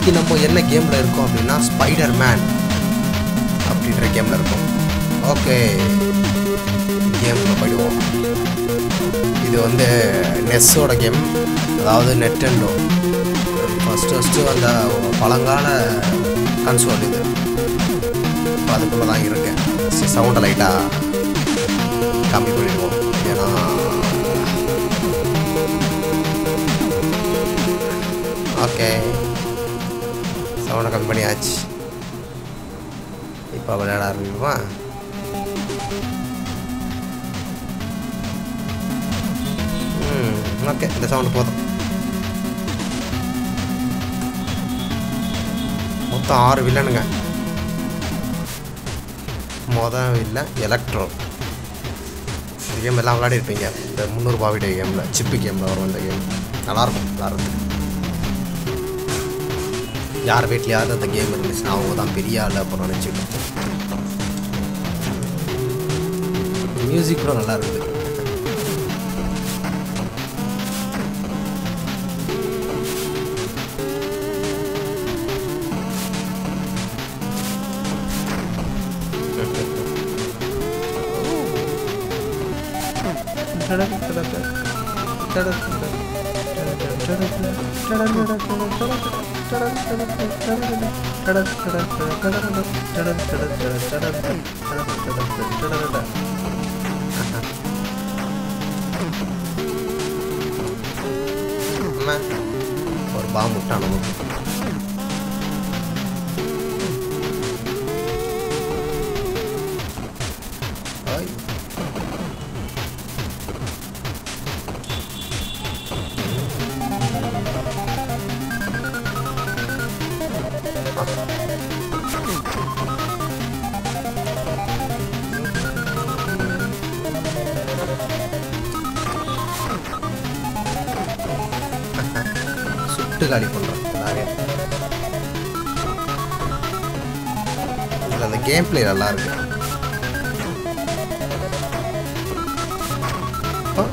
இன்னைக்கு நம்ம என்ன கேமில் இருக்கோம் அப்படின்னா ஸ்பைடர் மேன் அப்படின்ற கேமில் இருக்கோம் ஓகே கேமில் போயிடுவோம் இது வந்து நெஸ்ஸோட கேம் அதாவது நெட்டெண்டோ ஃபஸ்ட்டு ஃபஸ்ட்டு வந்த பழங்கால கன்சோல் இது இப்போ அதுக்குள்ளே தான் இருக்கேன் சவுண்டை லைட்டாக கம்மி பண்ணிடுவோம் ஏன்னா ஓகே சவுண்டை கம்மி பண்ணியாச்சு இப்போ விளையாட ஆரம்பிக்குமா ம் ஓகே இந்த சவுண்டு போதும் மொத்தம் ஆறு வில்லனுங்க மொதல் வில்லன் எலக்ட்ரோ இந்த கேம் எல்லாம் விளையாடிருப்பீங்க இந்த முந்நூறுபா வீடியோ கேமில் சிப்பு கேமில் வரும் இந்த கேம் நல்லாயிருக்கும் விளாட்றதுக்கு யார் வீட்லையாவது அந்த கேம் இருந்துச்சுன்னா அவங்க தான் பெரிய ஆள் அப்புறம் நினச்சிட்டு மியூசிக் கூட நல்லா இருக்குது அம்மா, ஒரு பாம்பு விட்டான் நமக்கு ஐ. சுட்டு காலி பண்ணுறோம் எல்லாரையும் இதில் அந்த கேம் பிளே நல்லா இருக்கு ஆ.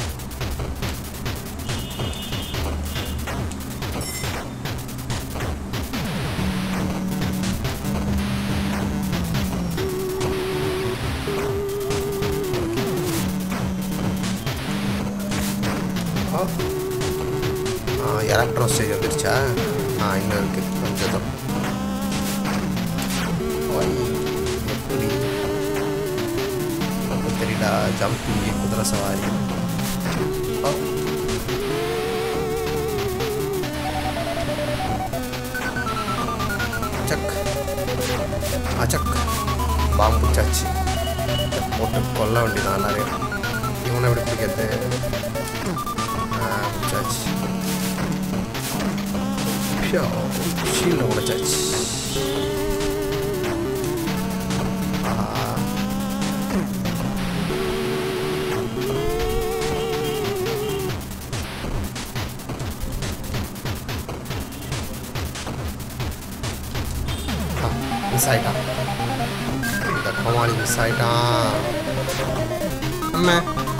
ஆ எலக்ட்ரோ ஸ்டேஜ் வந்துருச்சா ஆ இன்னும் இருக்குது கொஞ்சம் தான் ஓய், எப்படி நமக்கு தெரியல ஜம்பிங் குதிரை சவாரி ஆ. அச்சக் அச்சக் பாம்பு சாச்சு போட்டு கொல்ல வேண்டியதான் எல்லாரையும் இவனை எப்படி பிடிக்கிறது ஆ பிடிச்சாச்சு ஷோ ஷீல்டு உடைச்சாச்சு ஆஹா. மிஸ் ஆயிட்டான் இந்த கோமாளி மிஸ் ஆயிட்டான் அம்மா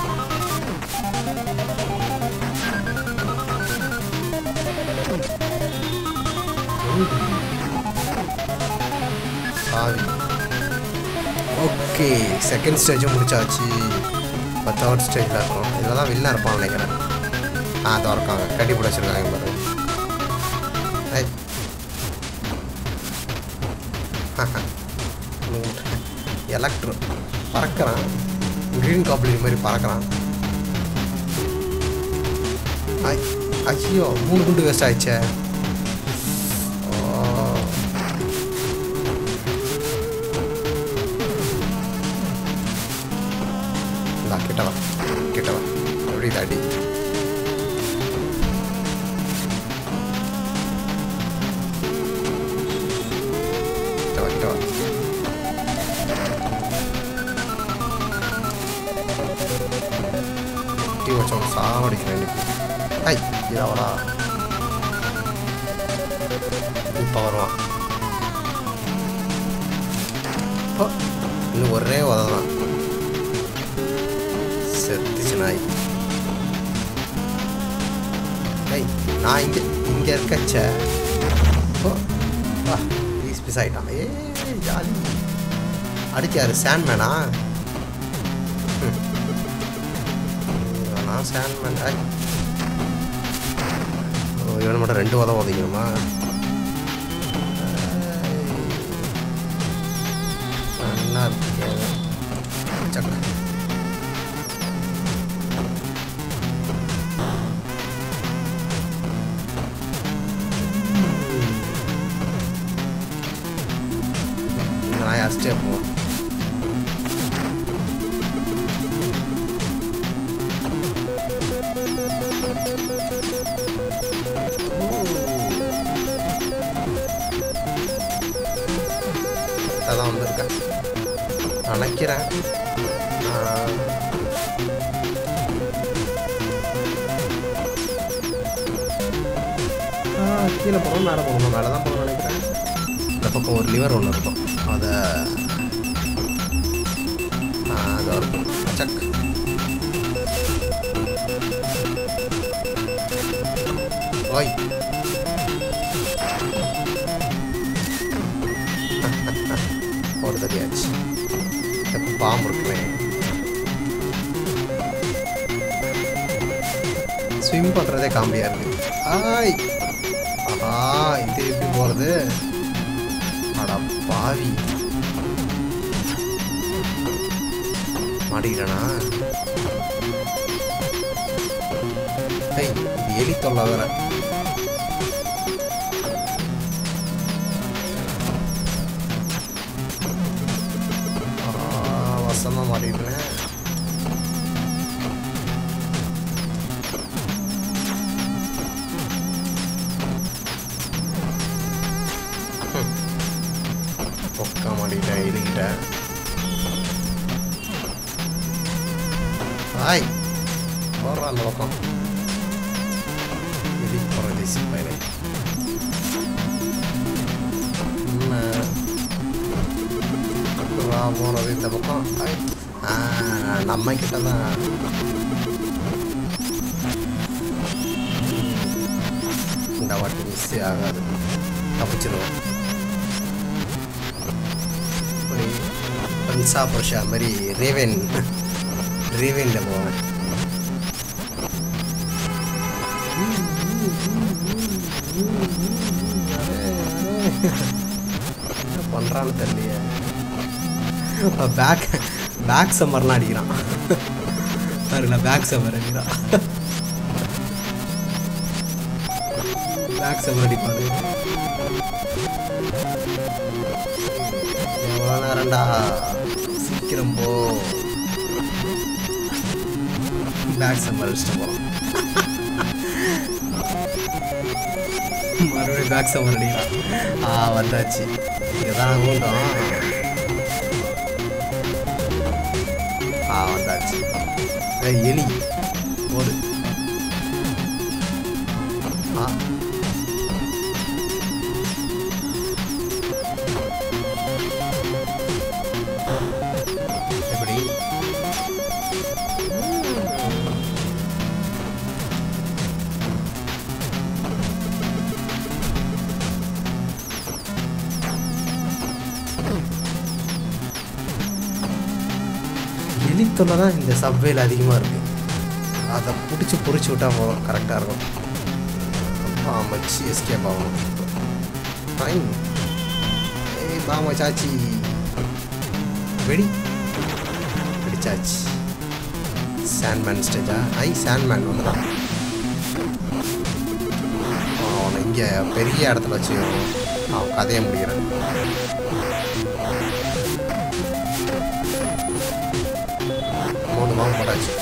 சாவி ஓகே செகண்ட் ஸ்டேஜும் முடிச்சாச்சு இப்போ தேர்ட் ஸ்டேஜில் இருக்கோம் இதில் தான் வில்லன் இருப்பான் நினைக்கிறேன் ஆ அதோ இருக்காங்க கட்டி போட வச்சுருக்காங்க பாரு ஐ. எலக்ட்ரோ பறக்கிறான் க்ரீன் காப்ளின் மாதிரி பறக்கிறான் ஐ ஐயோ மூணு குண்டு வேஸ்ட் ஆயிடுச்சே ஓ இந்தா கிட்ட வா கிட்ட வா எப்படி தாடி கிட்ட வா கிட்ட வா டீ வச்சவங்க சாவடிக்கிறேன் இன்னைக்கு ஐ இதாவடா இப்போ வருவான் இப்போ இன்னும் ஒரே உததான் செத்துச்சு நாய் ஐய் நான் இங்கே இங்கே இருக்கச்ச ஓ வா பீஸ் பீஸ் ஆகிட்டான் ஏ ஜாலி அடிச்சாரு சாண்ட்மேனா நான் சாண்ட்மேன் ஐ ஓ இவனை மட்டும் ரெண்டு உதவ உதைக்கணுமா நல்லா இருக்கு சக்கரை நான் அடிச்சிட்டே போவோம் அதான் வந்திருக்கேன் நினைக்கிறேன் ஆஹ், ஆ, கீழே போகணும் மேலே போகணும் மேலே தான் போகணும்னு நினைக்கிறேன் இந்த பக்கம் ஒரு லிவர் ஒன்று இருக்கும் அதை ஆ, அது இருக்கும் சக் ஓய் ஒரு தடியாச்சு எப்போ பாம்பு இருக்குமே ஸ்விம் பண்ணுறதே காமெடியாக இருக்கு ஆய் ஆஹா இது எப்படி போகிறது அடா பாவி மாட்டிக்கிட்டனா ஏய் இது எலி தொல்லை வேற ஆ, வசமா மாட்டிக்கிட்டேன் பொக்கா மாட்டிக்கிட்டேன் இழுக்கிட்டேன் ஹாய் போடுறான் அந்த பக்கம் எலி பரதேசி பயிரை போகிறது இந்த பக்கம் ஹாய். ஆ, நம்ம கிட்ட தான் இந்த வாட்டி மிஸ் ஆகாது தப்பிச்சிருவோம் இப்படி பிரின்ஸா புருஷா மாதிரி ரேவன் ரேவனில் போவேன் என்ன பண்ணுறான்னு தெரியலையே பேக் பேக் சம்மர்லாம் அடிக்கிறான் பாருங்களா பேக் சம்மர் அடிக்கிறான் பேக் சம்மர் அடிப்பாரு எவ்வளோ நேரம்டா சீக்கிரம் போ பேக் சம்மர் அடிச்சுட்டு போகிறோம் மறுபடியும் பேக் சம்மர் அடிக்கிறான் ஆ வந்தாச்சு இங்கே தான் ஊண்டோம் ஆ வந்தாச்சு ஏய், எலி ஓடு ஆ எப்படி எலித்தொல்லை தான் இந்த சப்வேல அதிகமாக இருக்குது அதை பிடிச்சி பொறிச்சு விட்டா போதும் கரெக்டாக இருக்கும் பாமச்சு எஸ்கேப் ஆகணும் டைம் ஏய் பாமா சாச்சி வெடி வெடிச்சாச்சு சாண்ட்மேன் ஸ்டேஜா ஐ சாண்ட்மேன் ஒன்று தான் அவனை இங்கே பெரிய இடத்துல வச்சு அவன் கதையை முடிக்கிறேன் மூணு மாவு போட்டாச்சு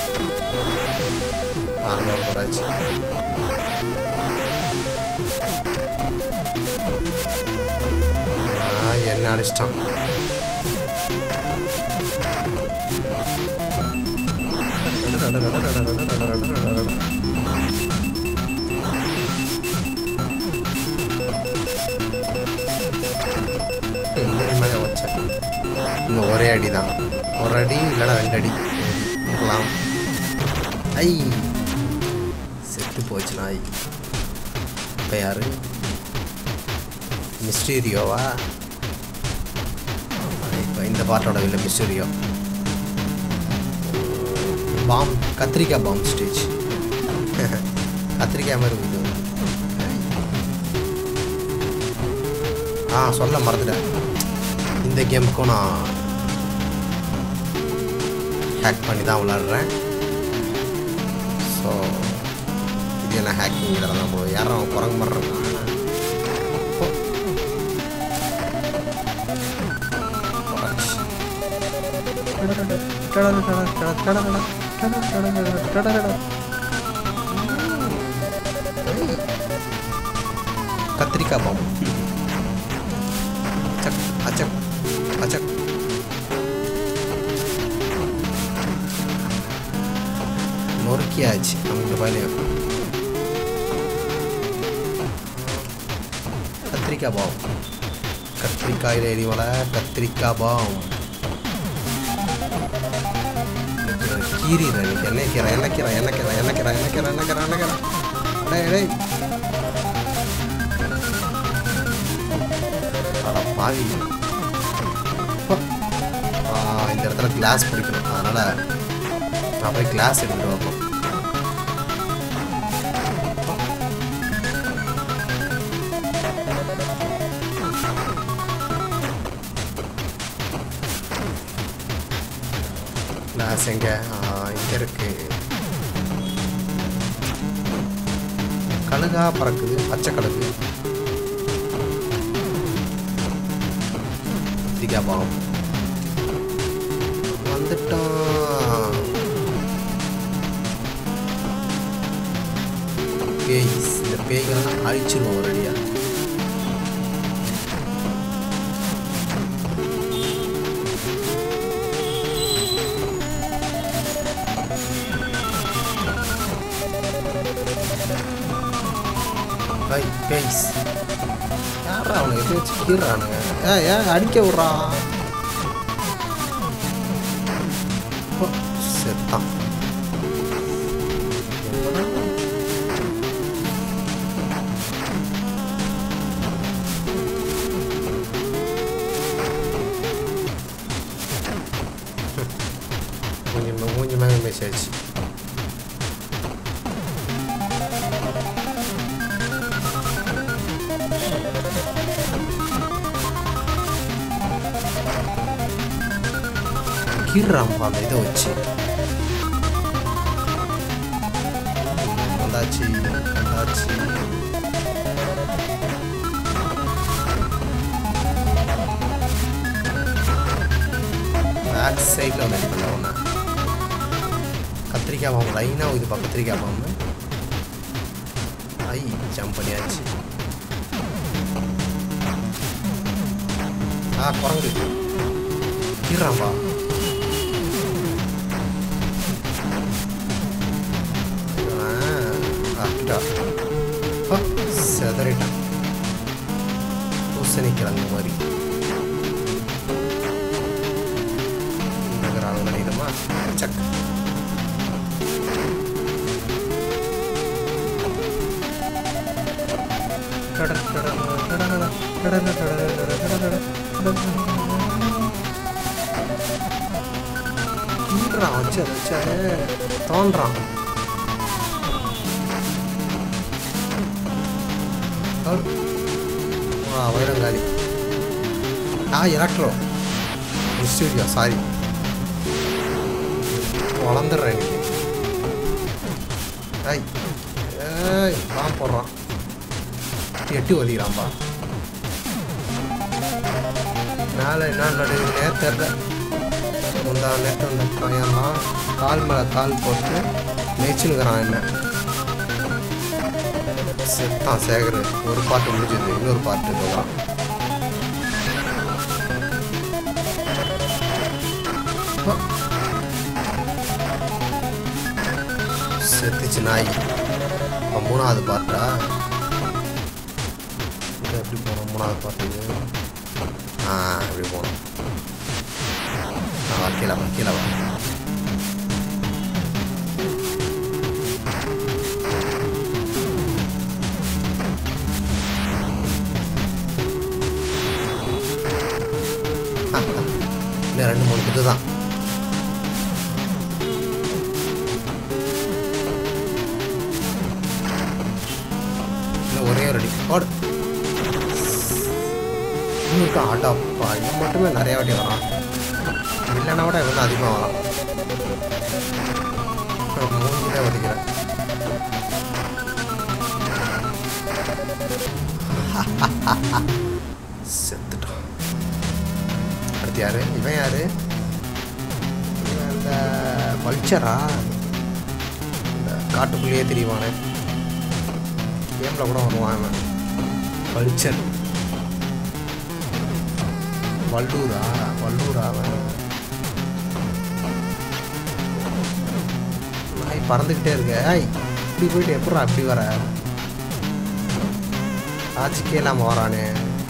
நாலு மாவு போட்டாச்சு ஆ, என்ன அடிச்சிட்டான் மேலே வச்சேன் இன்னும் ஒரே அடி தான் ஒரு அடி இல்லைன்னா ரெண்டு அடி இருக்கலாம் ஐ செத்து போச்சு நாய் இப்போ யாரு மிஸ்டீரியோவா இப்போ இந்த பாட்டோட இல்லை மிஸ்டீரியோ பாம் கத்திரிக்காய் பாம் ஸ்டேஜ் கத்திரிக்காய் மாதிரி இருக்குது ஆ சொல்ல மறந்துட்டேன் இந்த கேமுக்கும் நான் ஹேக் பண்ணி தான் விளாடுறேன் ஸோ இது என்ன ஹேக்கிங் நம்ம யாரும் குரங்கு மாதிரி இருக்காங்க கத்திரிக்காய் பாம்பு அச்சக் அச்சக் அச்சக் நொறுக்கியாச்சு நமக்கு பயிலையும் கத்திரிக்காய் பாம் கத்திரிக்காயில் எரிவலை கத்திரிக்காய் பாம் கீரிடுறேன் இன்னைக்கு எண்ணெய் கீரை எண்ணெய் கீரை எண்ணெய் கீரை எண்ணெய் கீரை எண்ணெய் கீரை எண்ணெய் கீரை எண்ணெய் கீரை டேய் டேய் அட பாவி அப்பா. ஆ, இந்த இடத்துல கிளாஸ் பிடிக்கணும் அதனால் நான் போய் கிளாஸ் எடுத்துகிட்டு வரணும் கிளாஸ் எங்கே இங்கே இருக்கு கழுகா பறக்குது பச்சை கழுகு கத்திரிக்காய் பாவம் வந்துட்டோம் பேய் இந்த பேய்கள்லாம் அழிச்சிருவோம் ரெடியா ஹை பேய்ஸ் யாரா அவனுக்கு எது வச்சு கீறானுங்க ஏ ஏன் அடிக்க விட்றா ஓ, செத்தான் கொஞ்சம் கொஞ்சமாக மெசேஜ் கீறாம்பா அந்த இதை வச்சு வந்தாச்சு வந்தாச்சு பேக் சைடில் வந்து ரெடி பண்ண ஒன்று கத்திரிக்காய் பாம்பு லைனாக இதுப்பா கத்திரிக்காய் பாம்பு ஐ ஜம்ப் பண்ணியாச்சு ஆ குரங்கு கீறாம்பா செதறிட்டான் பூசணிக்கிழங்கு மாதிரி நகராக பண்ணிடுமா சக் கீழ்றான் வச்சு அதை வச்சு அதை தோன்றான் ஆ வைரங்காலி ஆ எலக்ட்ரோ ஸ்டூடியோ சாரி வளர்ந்துடுறேன் இன்னைக்கு ஐய் ஏய் பாம் போடுறான் எட்டு வலிக்கிறான்பா மேலே என்ன நடுவுனே தெரில முந்தா நேற்று அந்த பையன்லாம் கால் மேலே கால் போட்டு மேய்ச்சினுக்கிறான் என்ன செத்தான் சேகர் ஒரு பாட்டு முடிஞ்சது இன்னொரு பாட்டு போகலாம் செத்துச்சு நாய் இப்போ மூணாவது பாட்டா இது எப்படி போனோம் மூணாவது பாட்டு இது ஆ இப்படி போனோம் ஆ கீழே வா கீழே வா இன்னும் ரெண்டு மூணு குத்து தான் இன்னும் ஒரே ஒரு அடி ஓடு இன்னும் இருக்கா ஆட்டாப்பா இவன் மட்டுமே நிறைய வாட்டி வரான் இல்லைன்னா கூட இவன் தான் அதிகமாக வரான் மூஞ்சிலே ஒதுக்கிறேன் செத்துட்டான் அடுத்து யாரு இவன் யாரு இவன் இந்த வல்ச்சரா இந்த காட்டுக்குள்ளேயே தெரியுவானே கேமில் கூட வருவான் அவன் வல்ச்சர் வல்லூரா வல்லூரா அவன் நாய் பறந்துக்கிட்டே இருக்க ஐய் இப்படி போயிட்டு எப்படா அப்படி வர ஆட்சிக்கே இல்லாமல் வரானே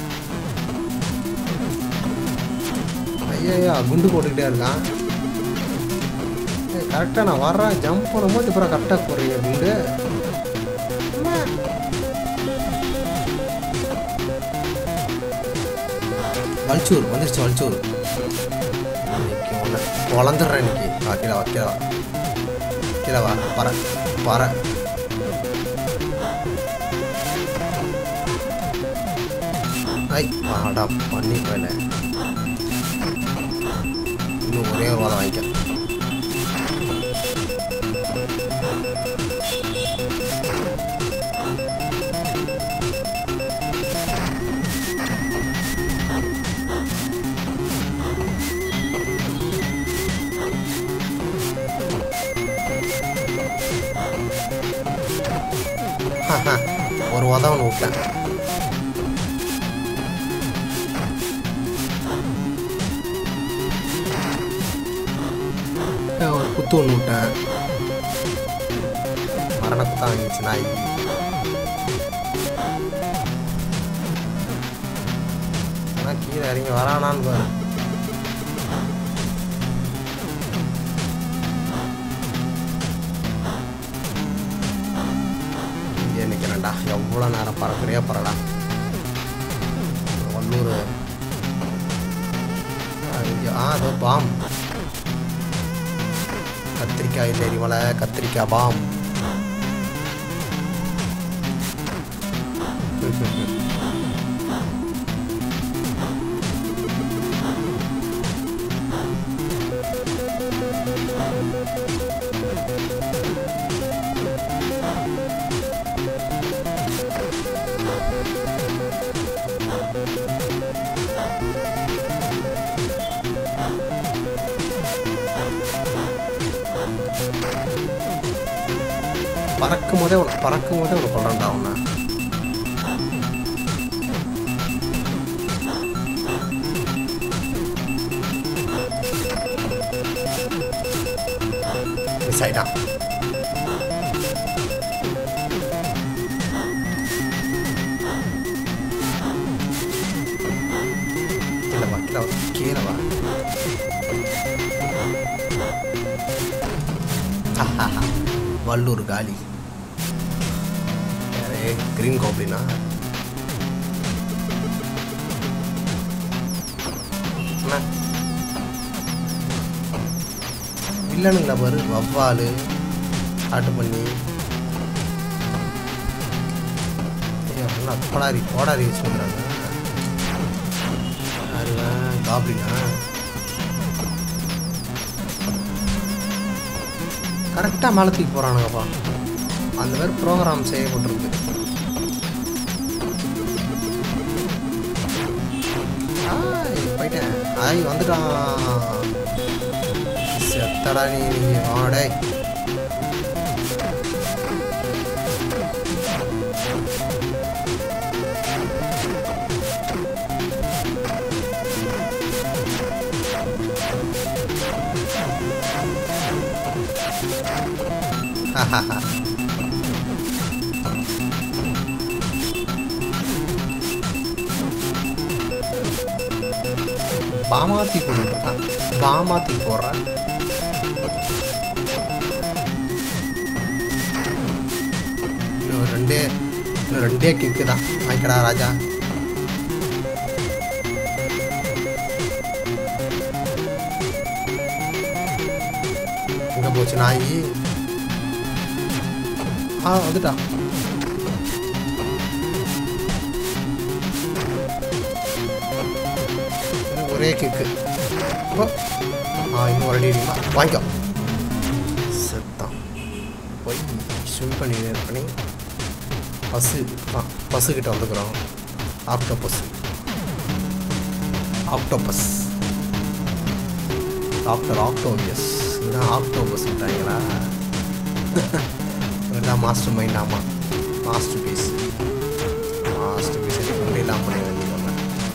ஐயா குண்டு போட்டுக்கிட்டே இருக்கான் கரெக்டாக நான் வர்றேன் ஜம்ப் பண்ணும்போது இப்போ கரெக்டாக போடுறீங்க குண்டு வல்ச்சூர் வந்துருச்சு வல்ச்சூர் இன்னைக்கு ஒன்று குழந்துடுறேன் இன்னைக்கு வா கீழே வா கீழே வா கீழே வா பற பற ஐ வாடா பண்ணி போயில இன்னும் ஒரே ஒரு வாரம் வாங்கிக்க ஒரு உதவன் விட்டேன் ஒரு குத்து ஒன்று விட்டேன் மரண குத்தா வாங்கிச்சு நாய் ஆனால் கீழே இறங்கி வரானான்னு பாரு இங்கே நிற்கிறேன்டா எவ்வளோ நேரம் பறக்கிறியா பறடா வல்லூர் இங்கே ஆ அதோ பாம் கத்திரிக்காய் இல்லை எரிமலை கத்திரிக்காய் பாம் பறக்கும் போதே உனக்கு பறக்கும் போதே உனக்கு கொள்றேன்டா உன்னை மிஸ் ஆயிட்டான் கீழே வா கீழே வா கீழே வா ஆஹாஹா. வல்லூர் காலி யாரே கிரீன் கோப்ளினா அண்ணா. வில்லனுங்களா பாரு வவ்வாலு ஆட்டு பண்ணி ஐயோ, எல்லாம் கோடாரி கோடாரி வச்சுருக்குறாங்க யாருவன் காப்ளினா கரெக்டாக மேலே தூக்கி போகிறானுங்கப்பா அந்த மாதிரி ப்ரோக்ராம் செய்யப்பட்டிருக்கு ஆய், போயிட்டேன் ஆய் வந்துட்டான் செத்தடா நீ நீ வாடே பாமாத்தி போட்டுருக்கான் பாமாத்தி போடுறேன் இன்னும் ரெண்டே இன்னும் ரெண்டே கிக்கு தான் வாங்கிக்கடா ராஜா போச்சு நாய் ஆ வந்துட்டா இன்னும் ஒரே கிக்கு ஓ ஆ இன்னும் ஒரு அடி அடிமா வாங்கிக்கோ செத்தான் போய் ஸ்விம் பண்ணி பண்ணி பஸ்ஸு ஆ பஸ்ஸுக்கிட்ட வந்துக்கிறோம் ஆக்டோபஸ் ஆக்டோபஸ் டாக்டர் ஆக்டோபியஸ் இதுதான் ஆக்டோபஸ் விட்டாங்களா இதுதான் மாஸ்டர் மைண்ட் ஆமாம் மாஸ்டர் பீஸ் மாஸ்டர் பீஸ் எல்லாம் பண்ணி வேண்டியது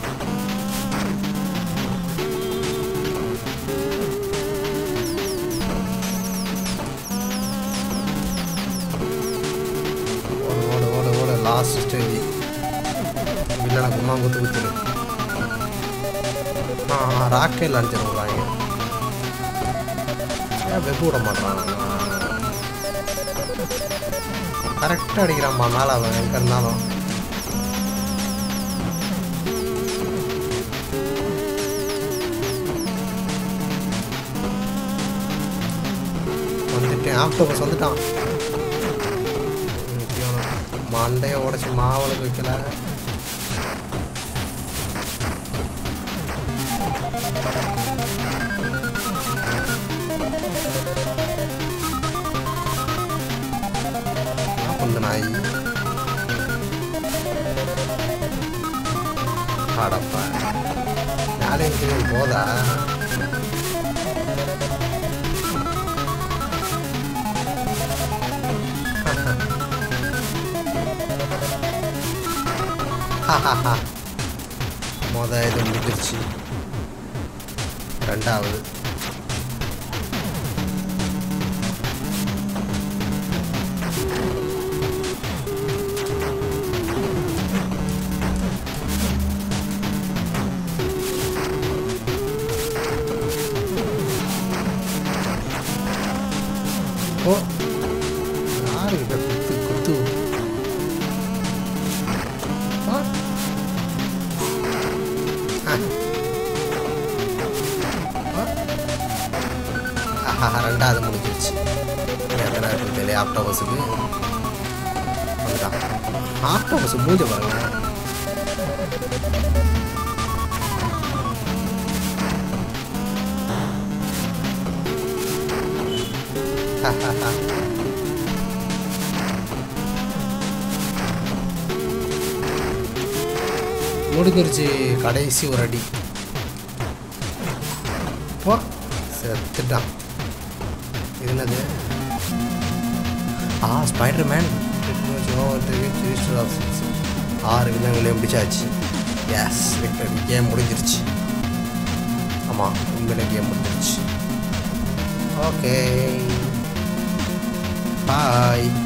ஓடு ஓடு ஓடு ஓடு லாஸ்ட் ஸ்டேஜ் இல்லைனா கும்மா குத்து குத்துரு ஆ ராக்கெட் லான்ச்சர் விடுறாங்க ஏன் வெப்பு விட மாட்டான் கரெக்டாக அடிக்கிறான்ப்பா மேலே அவன் எங்கே இருந்தாலும் வந்துட்டேன் ஆக்டோபஸ் வந்துட்டான் முக்கியம் மண்டையை உடச்சி மாவளுக்கு வைக்கல என்ன பண்ணுது நாய் அடப்பா நாளே போதா மொத இது முடிஞ்சிருச்சு ரெண்டாவது ஓ யாருக்கிட்ட குத்து குத்து ஆ ஆ. ஆ. ஆஹா ரெண்டாவது முடிஞ்சிருச்சு எத்தனை இருக்கு தெரியல ஆப்டோபஸுக்கு வந்துட்டான் ஆப்டோபஸ் மூஞ்ச பாருங்க முடிஞ்சிருச்சு கடைசி ஒரு அடி போ செத்துட்டான் இது என்னது ஆ ஸ்பைடர் மேன் ஆறு வில்லங்களையும் முடிச்சாச்சு எஸ் விக்டர் கேம் முடிஞ்சிருச்சு ஆமாம் உண்மையில கேம் முடிஞ்சிருச்சு ஓகே பாய்